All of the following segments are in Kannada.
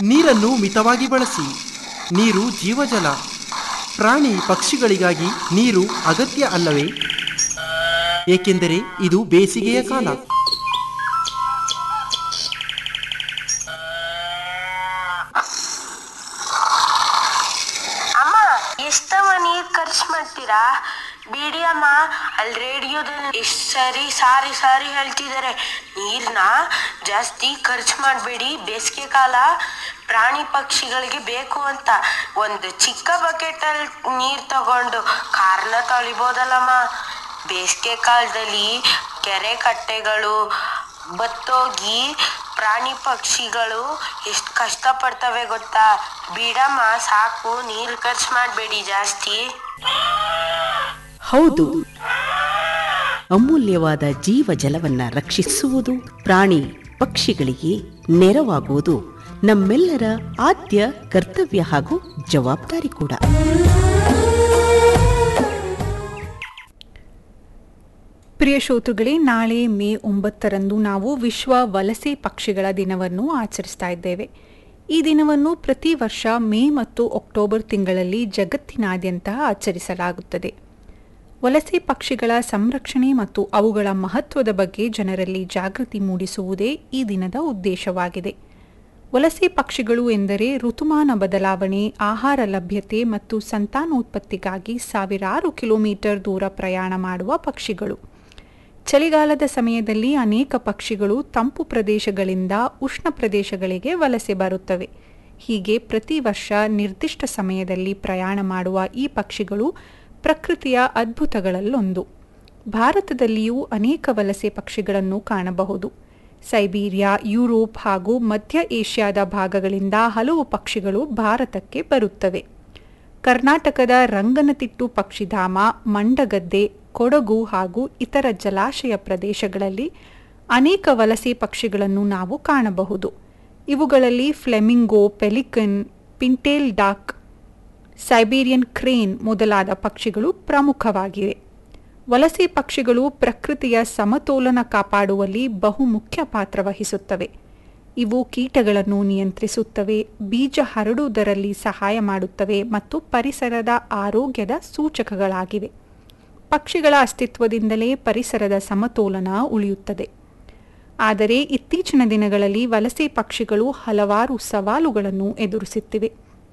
ನೀರನ್ನು ಮಿತವಾಗಿ ಬಳಸಿ ನೀರು ಜೀವಜಲ ಪ್ರಾಣಿ ಪಕ್ಷಿಗಳಿಗಾಗಿ ನೀರು ಅಗತ್ಯ ಅಲ್ಲವೇ ಏಕೆಂದರೆ ಇದು ಬೇಸಿಗೆಯ ಕಾಲ ಅಮ್ಮ ಎಷ್ಟವ ನೀರ್ ಖರ್ಚು ಮಾಡ್ತೀರಾ ಬಿಡಿ ಅಮ್ಮ ಅಲ್ಲಿ ರೇಡಿಯೋದಲ್ಲಿ ಎಷ್ಟು ಸರಿ ಸಾರಿ ಸಾರಿ ಹೇಳ್ತಿದ್ದಾರೆ ನೀರ್ನ ಜಾಸ್ತಿ ಖರ್ಚು ಮಾಡಬೇಡಿ ಬೇಸಿಗೆ ಕಾಲ ಪ್ರಾಣಿ ಪಕ್ಷಿಗಳಿಗೆ ಬೇಕು ಅಂತ ಒಂದು ಚಿಕ್ಕ ಬಕೆಟಲ್ಲಿ ನೀರು ತಗೊಂಡು ಕಾರ್ನ ತೊಳಿಬೋದಲ್ಲಮ್ಮ ಬೇಸಿಗೆ ಕಾಲದಲ್ಲಿ ಕೆರೆ ಕಟ್ಟೆಗಳು ಬತ್ತೋಗಿ ಪ್ರಾಣಿ ಪಕ್ಷಿಗಳು ಎಷ್ಟು ಕಷ್ಟಪಡ್ತವೆ ಗೊತ್ತಾ ಬಿಡಮ್ಮ ಸಾಕು ನೀರು ಖರ್ಚು ಮಾಡಬೇಡಿ ಜಾಸ್ತಿ ಹೌದು ಅಮೂಲ್ಯವಾದ ಜೀವ ಜಲವನ್ನ ರಕ್ಷಿಸುವುದು ಪ್ರಾಣಿ ಪಕ್ಷಿಗಳಿಗೆ ನೆರವಾಗುವುದು ನಮ್ಮೆಲ್ಲರ ಆದ್ಯ ಕರ್ತವ್ಯ ಹಾಗೂ ಜವಾಬ್ದಾರಿ ಕೂಡ ಪ್ರಿಯ ಶ್ರೋತೃಗಳೇ ನಾಳೆ ಮೇ ಒಂಬತ್ತರಂದು ನಾವು ವಿಶ್ವ ವಲಸೆ ಪಕ್ಷಿಗಳ ದಿನವನ್ನು ಆಚರಿಸ್ತಾ ಇದ್ದೇವೆ ಈ ದಿನವನ್ನು ಪ್ರತಿ ವರ್ಷ ಮೇ ಮತ್ತು ಅಕ್ಟೋಬರ್ ತಿಂಗಳಲ್ಲಿ ಜಗತ್ತಿನಾದ್ಯಂತ ಆಚರಿಸಲಾಗುತ್ತದೆ ವಲಸೆ ಪಕ್ಷಿಗಳ ಸಂರಕ್ಷಣೆ ಮತ್ತು ಅವುಗಳ ಮಹತ್ವದ ಬಗ್ಗೆ ಜನರಲ್ಲಿ ಜಾಗೃತಿ ಮೂಡಿಸುವುದೇ ಈ ದಿನದ ಉದ್ದೇಶವಾಗಿದೆ ವಲಸೆ ಪಕ್ಷಿಗಳು ಎಂದರೆ ಋತುಮಾನ ಬದಲಾವಣೆ ಆಹಾರ ಲಭ್ಯತೆ ಮತ್ತು ಸಂತಾನೋತ್ಪತ್ತಿಗಾಗಿ ಸಾವಿರಾರು ಕಿಲೋಮೀಟರ್ ದೂರ ಪ್ರಯಾಣ ಮಾಡುವ ಪಕ್ಷಿಗಳು ಚಳಿಗಾಲದ ಸಮಯದಲ್ಲಿ ಅನೇಕ ಪಕ್ಷಿಗಳು ತಂಪು ಪ್ರದೇಶಗಳಿಂದ ಉಷ್ಣ ಪ್ರದೇಶಗಳಿಗೆ ವಲಸೆ ಬರುತ್ತವೆ ಹೀಗೆ ಪ್ರತಿ ವರ್ಷ ನಿರ್ದಿಷ್ಟ ಸಮಯದಲ್ಲಿ ಪ್ರಯಾಣ ಮಾಡುವ ಈ ಪಕ್ಷಿಗಳು ಪ್ರಕೃತಿಯ ಅದ್ಭುತಗಳಲ್ಲೊಂದು ಭಾರತದಲ್ಲಿಯೂ ಅನೇಕ ವಲಸೆ ಪಕ್ಷಿಗಳನ್ನು ಕಾಣಬಹುದು ಸೈಬೀರಿಯಾ ಯುರೋಪ್ ಹಾಗೂ ಮಧ್ಯ ಏಷ್ಯಾದ ಭಾಗಗಳಿಂದ ಹಲವು ಪಕ್ಷಿಗಳು ಭಾರತಕ್ಕೆ ಬರುತ್ತವೆ ಕರ್ನಾಟಕದ ರಂಗನತಿಟ್ಟು ಪಕ್ಷಿಧಾಮ ಮಂಡಗದ್ದೆ ಕೊಡಗು ಹಾಗೂ ಇತರ ಜಲಾಶಯ ಪ್ರದೇಶಗಳಲ್ಲಿ ಅನೇಕ ವಲಸೆ ಪಕ್ಷಿಗಳನ್ನು ನಾವು ಕಾಣಬಹುದು ಇವುಗಳಲ್ಲಿ flamingo pelican pintail duck Siberian crane ಮೊದಲಾದ ಪಕ್ಷಿಗಳು ಪ್ರಮುಖವಾಗಿವೆ ವಲಸೆ ಪಕ್ಷಿಗಳು ಪ್ರಕೃತಿಯ ಸಮತೋಲನ ಕಾಪಾಡುವಲ್ಲಿ ಬಹುಮುಖ್ಯ ಪಾತ್ರ ವಹಿಸುತ್ತವೆ ಇವು ಕೀಟಗಳನ್ನು ನಿಯಂತ್ರಿಸುತ್ತವೆ ಬೀಜ ಹರಡುವುದರಲ್ಲಿ ಸಹಾಯ ಮಾಡುತ್ತವೆ ಮತ್ತು ಪರಿಸರದ ಆರೋಗ್ಯದ ಸೂಚಕಗಳಾಗಿವೆ ಪಕ್ಷಿಗಳ ಅಸ್ತಿತ್ವದಿಂದಲೇ ಪರಿಸರದ ಸಮತೋಲನ ಉಳಿಯುತ್ತದೆ ಆದರೆ ಇತ್ತೀಚಿನ ದಿನಗಳಲ್ಲಿ ವಲಸೆ ಪಕ್ಷಿಗಳು ಹಲವಾರು ಸವಾಲುಗಳನ್ನು ಎದುರಿಸುತ್ತಿವೆ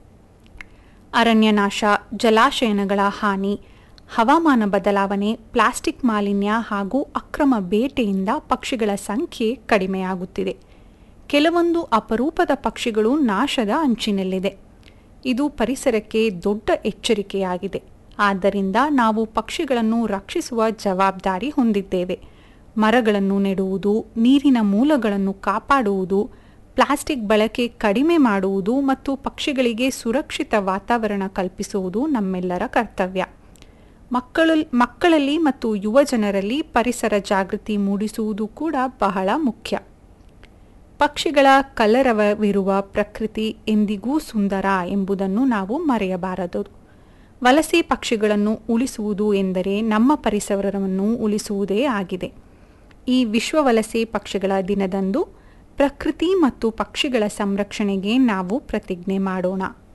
ಅರಣ್ಯನಾಶ ಜಲಾಶಯನಗಳ ಹಾನಿ ಹವಾಮಾನ ಬದಲಾವಣೆ ಪ್ಲಾಸ್ಟಿಕ್ ಮಾಲಿನ್ಯ ಹಾಗೂ ಅಕ್ರಮ ಬೇಟೆಯಿಂದ ಪಕ್ಷಿಗಳ ಸಂಖ್ಯೆ ಕಡಿಮೆಯಾಗುತ್ತಿದೆ ಕೆಲವೊಂದು ಅಪರೂಪದ ಪಕ್ಷಿಗಳು ನಾಶದ ಅಂಚಿನಲ್ಲಿದೆ ಇದು ಪರಿಸರಕ್ಕೆ ದೊಡ್ಡ ಎಚ್ಚರಿಕೆಯಾಗಿದೆ ಆದ್ದರಿಂದ ನಾವು ಪಕ್ಷಿಗಳನ್ನು ರಕ್ಷಿಸುವ ಜವಾಬ್ದಾರಿ ಹೊಂದಿದ್ದೇವೆ ಮರಗಳನ್ನು ನೆಡುವುದು ನೀರಿನ ಮೂಲಗಳನ್ನು ಕಾಪಾಡುವುದು ಪ್ಲಾಸ್ಟಿಕ್ ಬಳಕೆ ಕಡಿಮೆ ಮಾಡುವುದು ಮತ್ತು ಪಕ್ಷಿಗಳಿಗೆ ಸುರಕ್ಷಿತ ವಾತಾವರಣ ಕಲ್ಪಿಸುವುದು ನಮ್ಮೆಲ್ಲರ ಕರ್ತವ್ಯ ಮಕ್ಕಳು ಮಕ್ಕಳಲ್ಲಿ ಮತ್ತು ಯುವ ಜನರಲ್ಲಿ ಪರಿಸರ ಜಾಗೃತಿ ಮೂಡಿಸುವುದು ಕೂಡ ಬಹಳ ಮುಖ್ಯ ಪಕ್ಷಿಗಳ ಕಲರವವಿರುವ ಪ್ರಕೃತಿ ಎಂದಿಗೂ ಸುಂದರ ಎಂಬುದನ್ನು ನಾವು ಮರೆಯಬಾರದು ವಲಸೆ ಪಕ್ಷಿಗಳನ್ನು ಉಳಿಸುವುದು ಎಂದರೆ ನಮ್ಮ ಪರಿಸರವನ್ನು ಉಳಿಸುವುದೇ ಆಗಿದೆ ಈ ವಿಶ್ವ ವಲಸೆ ಪಕ್ಷಿಗಳ ದಿನದಂದು ಪ್ರಕೃತಿ ಮತ್ತು ಪಕ್ಷಿಗಳ ಸಂರಕ್ಷಣೆಗೆ ನಾವು ಪ್ರತಿಜ್ಞೆ ಮಾಡೋಣ